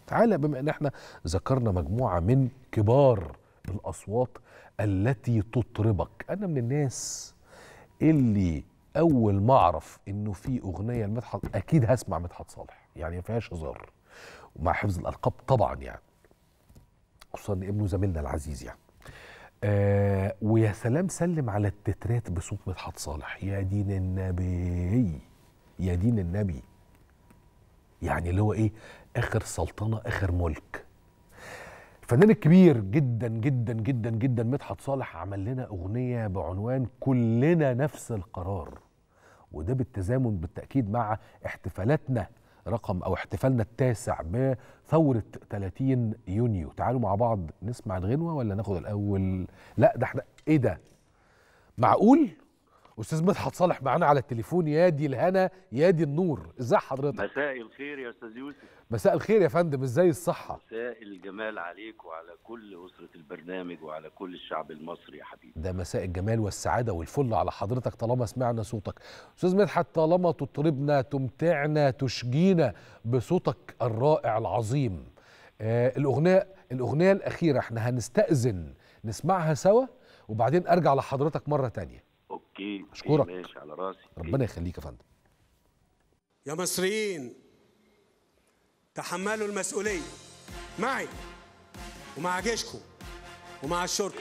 تعالى بما ان احنا ذكرنا مجموعه من كبار الاصوات التي تطربك انا من الناس اللي اول ما اعرف انه في اغنيه لمدحت اكيد هسمع مدحت صالح يعني ما فيهاش هزار ومع حفظ الالقاب طبعا يعني خصوصا ان ابنه زميلنا العزيز يعني آه ويا سلام سلم على التترات بصوت مدحت صالح يا دين النبي يا دين النبي يعني اللي هو ايه اخر سلطنه اخر ملك الفنان الكبير جدا جدا جدا جدا مدحت صالح عمل لنا اغنيه بعنوان كلنا نفس القرار وده بالتزامن بالتاكيد مع احتفالاتنا رقم او احتفالنا التاسع بثوره 30 يونيو تعالوا مع بعض نسمع الغنوه ولا ناخد الاول لا ده احنا ايه ده معقول استاذ مدحت صالح معانا على التليفون يا دي الهنا يا دي النور ازاي حضرتك مساء الخير يا استاذ يوسف مساء الخير يا فندم ازاي الصحه مساء الجمال عليك وعلى كل اسره البرنامج وعلى كل الشعب المصري يا حبيبي ده مساء الجمال والسعاده والفل على حضرتك طالما سمعنا صوتك استاذ مدحت طالما تطربنا تمتعنا تشجينا بصوتك الرائع العظيم آه الاغنيه الاغنيه الاخيره احنا هنستاذن نسمعها سوا وبعدين ارجع لحضرتك مره تانية اوكي أشكرك. ماشي على راسي ربنا يخليك يا فندم يا مصريين تحملوا المسؤولية معي ومع جيشكم ومع الشرطة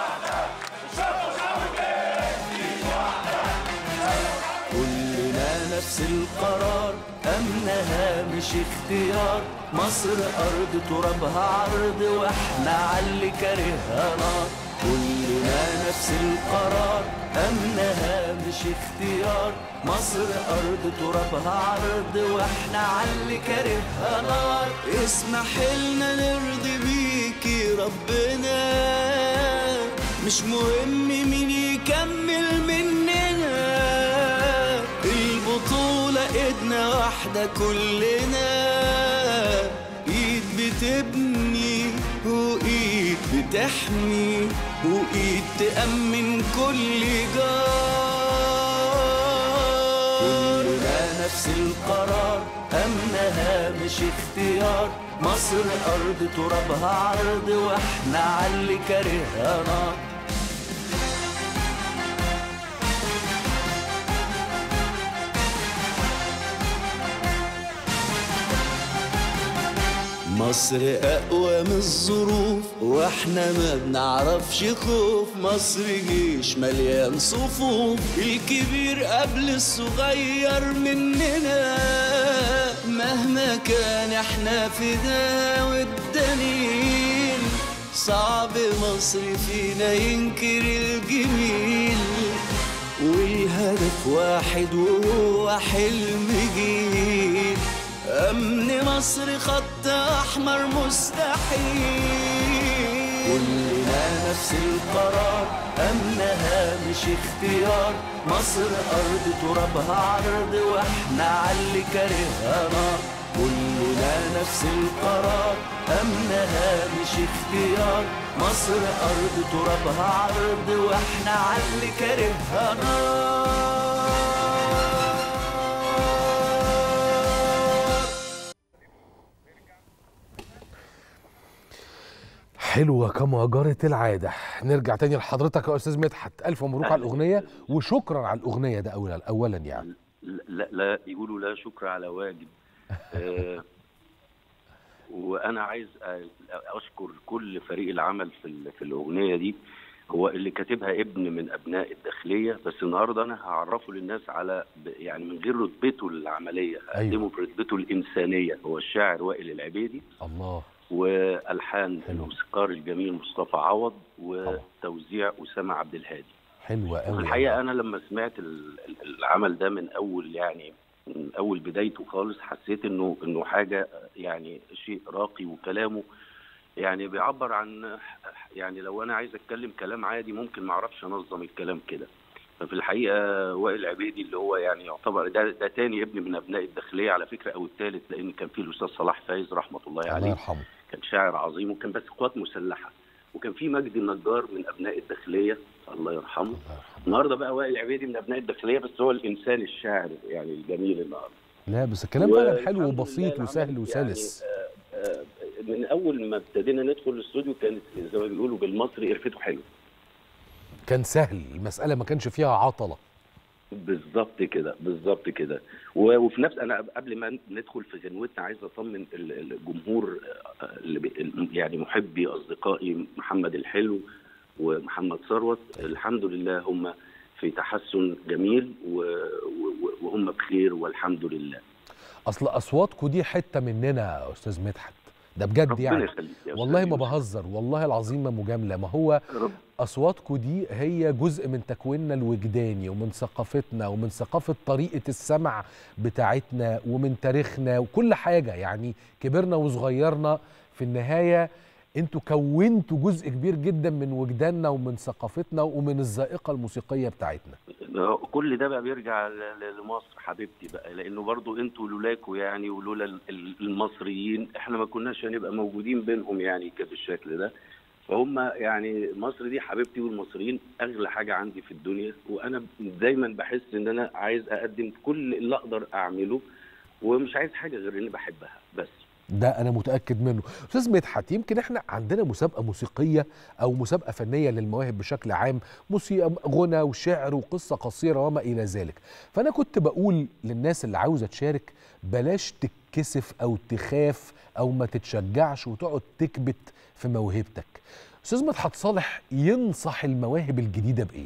كلنا نفس القرار أمنها مش اختيار مصر أرض ترابها عرض وإحنا عاللي كارهها نار كلنا نفس القرار أمنها مش اختيار مصر أرض ترابها عرض وإحنا عاللي كارهها نار اسمح لنا نرضي بيكي ربنا مش مهم مين يكمل مننا البطولة ايدنا واحدة كلنا ايد بتبني وايد بتحمي وايد تأمن كل جار كلنا نفس القرار أمنها مش اختيار مصر أرض ترابها عرض وإحنا عاللي كارهها نار مصر أقوى من الظروف وإحنا ما بنعرفش خوف مصر جيش مليان صفوف الكبير قبل الصغير مننا مهما كان إحنا في ده والدليل صعب مصر فينا ينكر الجميل والهدف واحد وهو حلم جيل أمن مصر خط أحمر مستحيل كلنا نفس القرار أمنها مش اختيار مصر أرض ترابها عرض وإحنا عاللي كارهها نار كلنا نفس القرار أمنها مش اختيار مصر أرض ترابها عرض وإحنا عاللي كارهها نار حلوة كما جرت العادة نرجع تاني لحضرتك يا أستاذ مدحت ألف مبروك على الأغنية وشكرا على الأغنية ده أولا أولا يعني لا لا يقولوا لا شكر على واجب آه وانا عايز اشكر كل فريق العمل في ال- في الاغنيه دي هو اللي كاتبها ابن من ابناء الداخليه بس النهارده انا هعرفه للناس على ب- يعني من غير رتبته العمليه هقدمه برتبته الانسانيه هو الشاعر وائل العبيدي الله والحان حلو. الموسيقار الجميل مصطفى عوض وتوزيع اسامه عبد الهادي حلوة في أوي الحقيقه انا لما سمعت ال- ال- العمل ده من اول يعني من اول بدايته خالص حسيت انه انه حاجه يعني شيء راقي وكلامه يعني بيعبر عن يعني لو انا عايز اتكلم كلام عادي ممكن ما اعرفش انظم الكلام كده ففي الحقيقه وائل عبيدي اللي هو يعني يعتبر ده ده تاني ابن من ابناء الداخليه على فكره او الثالث لان كان في الاستاذ صلاح فايز رحمه الله الله عليه يرحمه كان شاعر عظيم وكان بس قوات مسلحه وكان في مجدي النجار من ابناء الداخليه الله يرحمه الله يرحمه النهارده بقى وائل عبيدي من ابناء الداخليه بس هو الانسان الشاعر يعني الجميل النهارده لا بس الكلام فعلا والحمد حلو لله وبسيط العمل وسهل يعني، وسلس آه، آه، من اول ما ابتدينا ندخل الاستوديو كانت زي ما بيقولوا بالمصري قرفته حلو كان سهل المساله ما كانش فيها عطله بالظبط كده بالظبط كده و- وفي نفس انا قبل ما ندخل في غنوتنا عايز اطمن ال- الجمهور آه، اللي بي- يعني محبي اصدقائي محمد الحلو ومحمد ثروت الحمد لله هم في تحسن جميل و- و- وهم بخير والحمد لله اصل اصواتكم دي حته مننا يا استاذ مدحت ده بجد ربنا يعني يخليك يا والله أستاذ ما يوسف. بهزر والله العظيم ما مجامله ما هو رب اصواتكم دي هي جزء من تكويننا الوجداني ومن ثقافتنا ومن ثقافه طريقه السمع بتاعتنا ومن تاريخنا وكل حاجه يعني كبرنا وصغيرنا في النهايه انتوا كونتوا جزء كبير جدا من وجداننا ومن ثقافتنا ومن الذائقه الموسيقيه بتاعتنا كل ده بقى بيرجع ل- ل- لمصر حبيبتي بقى لانه برضو انتوا لولاكوا يعني ولولا ال- ال- المصريين احنا ما كناش هنبقى موجودين بينهم يعني كده بالشكل ده فهم يعني مصر دي حبيبتي والمصريين اغلى حاجه عندي في الدنيا وانا دايما بحس ان انا عايز اقدم كل اللي اقدر اعمله ومش عايز حاجه غير اني بحبها بس ده انا متاكد منه استاذ مدحت يمكن احنا عندنا مسابقه موسيقيه او مسابقه فنيه للمواهب بشكل عام موسيقى غنى وشعر وقصه قصيره وما الى ذلك فانا كنت بقول للناس اللي عاوزه تشارك بلاش تتكسف او تخاف او ما تتشجعش وتقعد تكبت في موهبتك استاذ مدحت صالح ينصح المواهب الجديده بايه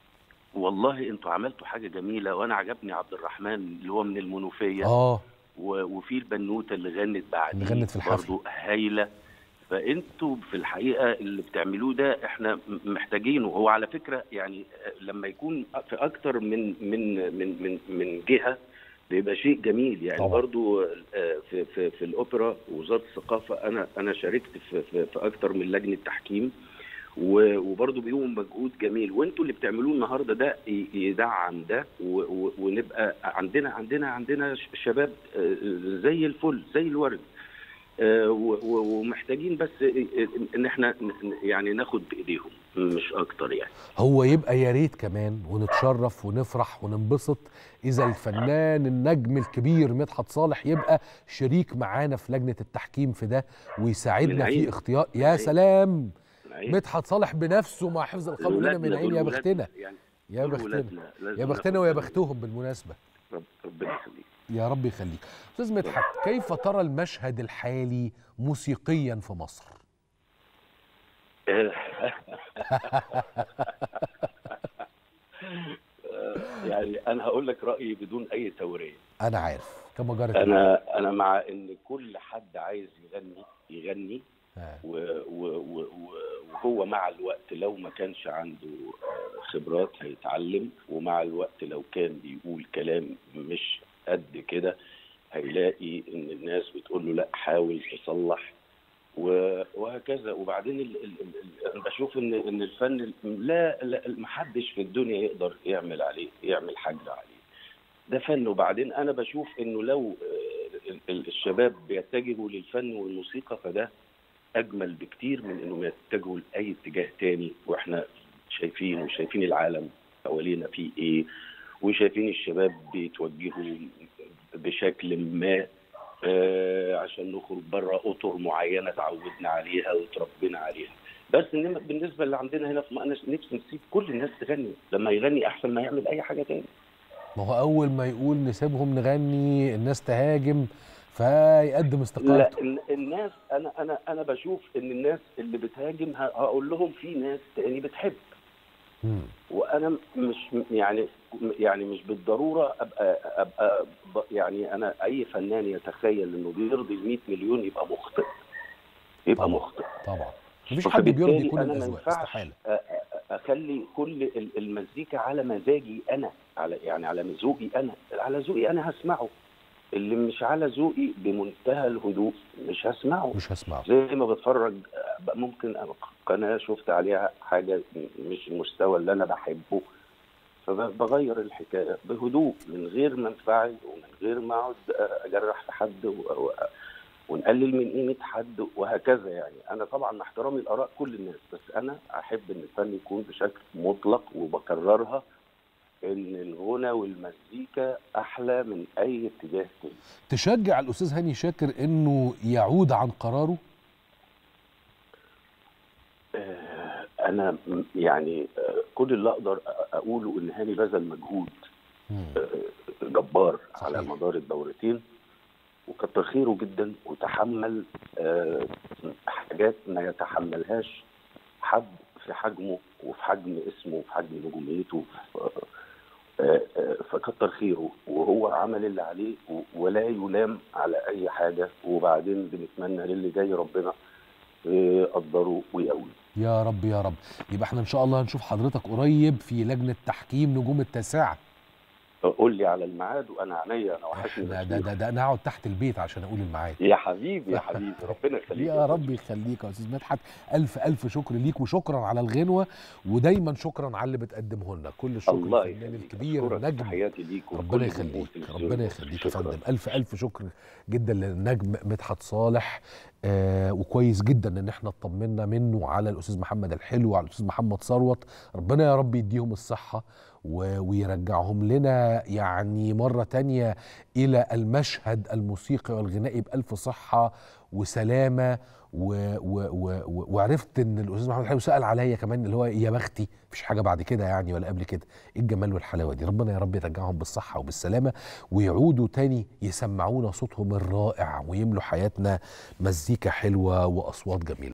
والله انتوا عملتوا حاجه جميله وانا عجبني عبد الرحمن اللي هو من المنوفيه اه و- وفي البنوته اللي غنت بعديه اللي غنت في الحفل. برضه هايله فانتوا في الحقيقه اللي بتعملوه ده احنا م- محتاجينه هو على فكره يعني آه، لما يكون في اكتر من من من من من جهه بيبقى شيء جميل يعني طبعا. برضو آه، في في في الاوبرا وزاره الثقافه انا انا شاركت في في, في اكتر من لجنه تحكيم و- وبرضه بيقوموا مجهود جميل وانتوا اللي بتعملوه النهارده ده ي- يدعم ده و- و- ونبقى عندنا عندنا عندنا ش- شباب آه، زي الفل زي الورد آه، و- و- ومحتاجين بس ان احنا ن- يعني ناخد بايديهم مش اكتر يعني هو يبقى يا ريت كمان ونتشرف ونفرح وننبسط اذا الفنان النجم الكبير مدحت صالح يبقى شريك معانا في لجنه التحكيم في ده ويساعدنا من في عين. اختيار من يا عين. سلام عين. مدحت صالح بنفسه مع حفظ القول لنا من ولادنا عين دول يا ولادنا، بختنا يعني يا دول بختنا ولادنا. لازم يا بختنا ناخد ويا بالنا. بختهم بالمناسبه رب- ربنا يخليك يا رب يخليك استاذ مدحت كيف ترى المشهد الحالي موسيقيا في مصر يعني انا هقول لك رايي بدون اي توريه انا عارف كما جرت انا انا مع ان كل حد عايز يغني يغني آه. و- و- و- و- وهو مع الوقت لو ما كانش عنده آه، خبرات هيتعلم ومع الوقت لو كان بيقول كلام مش قد كده هيلاقي ان الناس بتقول له لا حاول تصلح و- وهكذا وبعدين ال ال ال انا بشوف ان ان الفن ال- لا لا محدش في الدنيا يقدر يعمل عليه يعمل حاجه عليه ده فن وبعدين انا بشوف انه لو آه، ال- ال- الشباب بيتجهوا للفن والموسيقى فده اجمل بكتير من انهم يتجهوا لاي اتجاه تاني واحنا شايفين وشايفين العالم حوالينا فيه ايه وشايفين الشباب بيتوجهوا بشكل ما آه عشان نخرج بره اطر معينه تعودنا عليها وتربينا عليها بس انما بالنسبه اللي عندنا هنا في انا نفسي نسيب كل الناس تغني لما يغني احسن ما يعمل اي حاجه تاني ما هو اول ما يقول نسيبهم نغني الناس تهاجم فيقدم لا استقالته ال- الناس انا انا انا بشوف ان الناس اللي بتهاجم ه- هقول لهم في ناس تاني بتحب مم. وانا مش يعني يعني مش بالضروره ابقى ابقى ب- يعني انا اي فنان يتخيل انه بيرضي ال 100 مليون يبقى مخطئ يبقى طبعا. مخطئ طبعا مفيش حد بيرضي فبالتالي كل أنا ما الاذواق ينفعش استحاله أ- أ- اخلي كل ال- المزيكا على مزاجي انا على يعني على ذوقي انا على ذوقي انا هسمعه اللي مش على ذوقي بمنتهى الهدوء مش هسمعه مش هسمعه زي ما بتفرج آه، ممكن قناه شفت عليها حاجه مش المستوى اللي انا بحبه فبغير الحكايه بهدوء من غير ما انفعل ومن غير ما اقعد آه، اجرح في حد و- و- ونقلل من قيمه حد وهكذا يعني انا طبعا مع احترامي لاراء كل الناس بس انا احب ان الفن يكون بشكل مطلق وبكررها ان الغنى والمزيكا احلى من اي اتجاه تاني تشجع الاستاذ هاني شاكر انه يعود عن قراره انا م- يعني آه، كل اللي اقدر أ- اقوله ان هاني بذل مجهود مم. آه، جبار صحيح. على مدار الدورتين وكتر خيره جدا وتحمل آه، حاجات ما يتحملهاش حد في حجمه وفي حجم اسمه وفي حجم نجوميته آه، آه، آه، فكتر خيره وهو عمل اللي عليه و- ولا يلام على اي حاجه وبعدين بنتمنى للي جاي ربنا يقدره ويقوي يا رب يا رب يبقى احنا ان شاء الله هنشوف حضرتك قريب في لجنه تحكيم نجوم التاسعه قول لي على الميعاد وانا عينيا انا وحشني ده ده بس- ده, ده انا هقعد تحت البيت عشان اقول الميعاد يا حبيبي يا حبيبي ربنا يخليك يا رب يخليك يا استاذ مدحت الف الف شكر ليك وشكرا على الغنوه ودايما شكرا على اللي بتقدمه لنا كل الشكر الله للفنان يخليك الكبير أشكرك. النجم تحياتي ليك ربنا وكل يخليك جمهور تلفزيون ربنا مصر. يخليك يا شكراً. فندم الف الف شكر جدا للنجم مدحت صالح آه وكويس جدا ان احنا اطمنا منه على الاستاذ محمد الحلو وعلى الاستاذ محمد ثروت ربنا يا رب يديهم الصحه و- ويرجعهم لنا يعني مرة تانية إلى المشهد الموسيقي والغنائي بألف صحة وسلامة و و و و وعرفت ان الاستاذ محمد الحلو سال عليا كمان اللي هو يا بختي مفيش حاجه بعد كده يعني ولا قبل كده ايه الجمال والحلاوه دي ربنا يا رب يرجعهم بالصحه وبالسلامه ويعودوا تاني يسمعونا صوتهم الرائع ويملوا حياتنا مزيكا حلوه واصوات جميله